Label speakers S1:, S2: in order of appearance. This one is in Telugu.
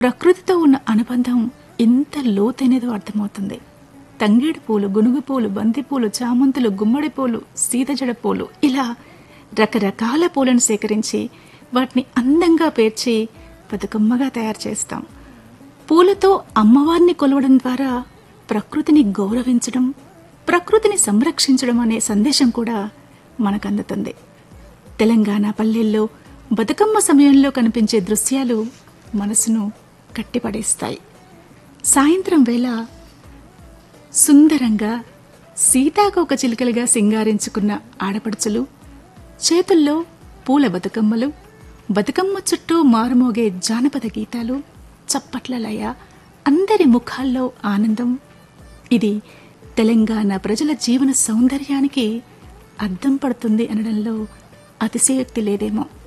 S1: ప్రకృతితో ఉన్న అనుబంధం ఎంత లోతైనదో అర్థమవుతుంది తంగేడు పూలు గునుగు పూలు బంతి పూలు చామంతులు గుమ్మడి పూలు సీతజడ పూలు ఇలా రకరకాల పూలను సేకరించి వాటిని అందంగా పేర్చి బతుకమ్మగా తయారు చేస్తాం పూలతో అమ్మవారిని కొలవడం ద్వారా ప్రకృతిని గౌరవించడం ప్రకృతిని సంరక్షించడం అనే సందేశం కూడా మనకు అందుతుంది తెలంగాణ పల్లెల్లో బతుకమ్మ సమయంలో కనిపించే దృశ్యాలు మనసును కట్టిపడేస్తాయి సాయంత్రం వేళ సుందరంగా సీతాకోక చిలుకలుగా సింగారించుకున్న ఆడపడుచులు చేతుల్లో పూల బతుకమ్మలు బతుకమ్మ చుట్టూ మారుమోగే జానపద గీతాలు చప్పట్ల లయ అందరి ముఖాల్లో ఆనందం ఇది తెలంగాణ ప్రజల జీవన సౌందర్యానికి అద్దం పడుతుంది అనడంలో అతిశయోక్తి లేదేమో